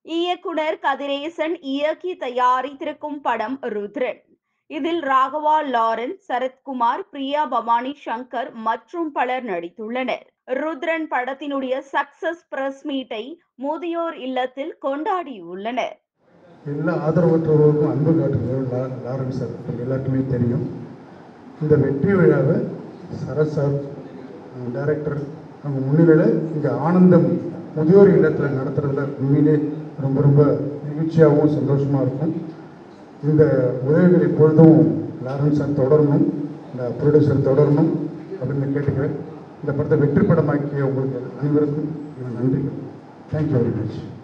இயக்குனர் கதிரேசன் இயக்கி தயாரித்திருக்கும் படம் ருத்ரன் இதில் ராகவா லாரன்ஸ் சரத்குமார் பிரியா பவானி சங்கர் மற்றும் பலர் நடித்துள்ளனர் ருத்ரன் படத்தினுடைய சக்சஸ் பிரஸ் மீட்டை முதியோர் இல்லத்தில் கொண்டாடியுள்ளனர் எல்லா ஆதரவற்றவர்களுக்கும் அன்பு காட்டுகிறவர் லா லாரன்ஸ் சார் உங்களுக்கு எல்லாருக்குமே தெரியும் இந்த வெற்றி விழாவை சரத் சார் டைரக்டர் அவங்க முன்னிலையில் இங்கே ஆனந்தம் முதியோர் இல்லத்தில் நடத்துறதுல உண்மையிலே ரொம்ப ரொம்ப மகிழ்ச்சியாகவும் சந்தோஷமாக இருக்கும் இந்த உதவிகள் எப்பொழுதும் லாரன்ஸ் சார் தொடரணும் இந்த ப்ரொடியூசர் தொடரணும் அப்படின்னு கேட்டுக்கிறேன் இந்த படத்தை வெற்றி படமாக்கிய உங்களுக்கு அனைவருக்கும் என் நன்றிகள் தேங்க்யூ வெரி மச்